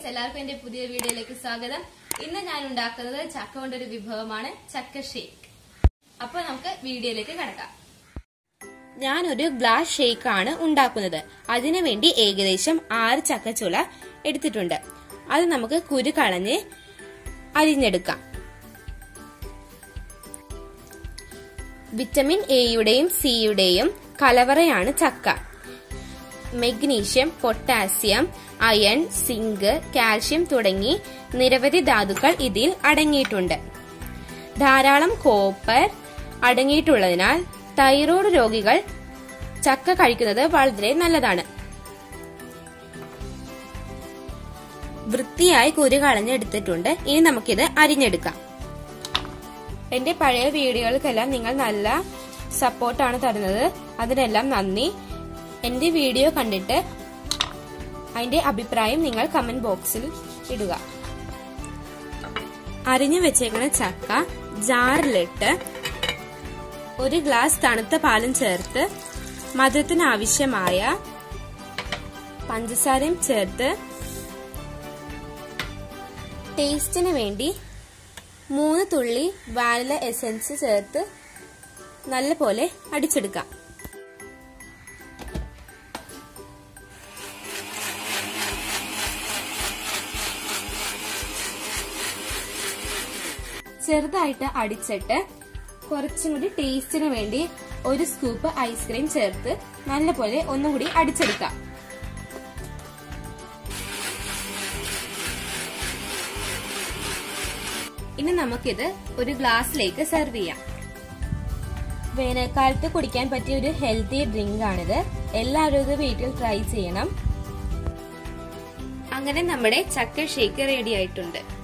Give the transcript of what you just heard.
എല്ലാവർക്കും എന്റെ പുതിയ വീഡിയോയിലേക്ക് സ്വാഗതം ഇന്ന് ഞാൻ ഉണ്ടാക്കുന്നത് ചക്ക കൊണ്ടൊരു വിഭവമാണ് ചക്ക ഷേക്ക് അപ്പൊ നമുക്ക് വീഡിയോയിലേക്ക് കിടക്കാം ഞാനൊരു ഗ്ലാസ് ഷേക്ക് ആണ് ഉണ്ടാക്കുന്നത് അതിനുവേണ്ടി ഏകദേശം ആറ് ചക്കച്ചുള എടുത്തിട്ടുണ്ട് അത് നമുക്ക് കുരു കളഞ്ഞ് അരിഞ്ഞെടുക്കാം വിറ്റമിൻ എയുടെയും സിയുടെയും കലവറയാണ് ചക്ക magnesium potassium iron zinc calcium തുടങ്ങി നിരവധി ധാതുക്കൾ ഇതിൽ അടങ്ങിയിട്ടുണ്ട് ധാരാളം കോപ്പർ അടങ്ങിയിട്ടുള്ളതിനാൽ തൈറോയ്ഡ് രോഗികൾ ചക്ക കഴിക്കുന്നത് വളരെ നല്ലതാണ് വൃത്തിയായി കുരു കളഞ്ഞെടുത്തിട്ടുണ്ട് ഇനി നമുക്കിത് അരിഞ്ഞെടുക്കാം എന്റെ പഴയ വീഡിയോകൾക്കെല്ലാം നിങ്ങൾ നല്ല സപ്പോർട്ടാണ് തരുന്നത് അതിനെല്ലാം നന്ദി എന്റെ വീഡിയോ കണ്ടിട്ട് അതിന്റെ അഭിപ്രായം നിങ്ങൾ കമന്റ് ബോക്സിൽ ഇടുക അരിഞ്ഞു വെച്ചേക്കുന്ന ചക്ക ജാറിലിട്ട് ഒരു ഗ്ലാസ് തണുത്ത പാലും ചേർത്ത് മധുരത്തിന് ആവശ്യമായ പഞ്ചസാരയും ചേർത്ത് ടേസ്റ്റിന് വേണ്ടി മൂന്ന് തുള്ളി വാനില എസൻസ് ചേർത്ത് നല്ലപോലെ അടിച്ചെടുക്കാം ചെറുതായിട്ട് അടിച്ചിട്ട് കുറച്ചും കൂടി ടേസ്റ്റിന് വേണ്ടി ഒരു സ്കൂപ്പ് ഐസ്ക്രീം ചേർത്ത് നല്ലപോലെ ഒന്നും കൂടി അടിച്ചെടുക്കാം ഇനി നമുക്കിത് ഒരു ഗ്ലാസ്സിലേക്ക് സെർവ് ചെയ്യാം വേനൽക്കാലത്ത് കുടിക്കാൻ പറ്റിയ ഒരു ഹെൽത്തി ഡ്രിങ്ക് ആണിത് എല്ലാവരും ഇത് വീട്ടിൽ ട്രൈ ചെയ്യണം അങ്ങനെ നമ്മുടെ ചക്ക ഷേക്ക് റെഡി ആയിട്ടുണ്ട്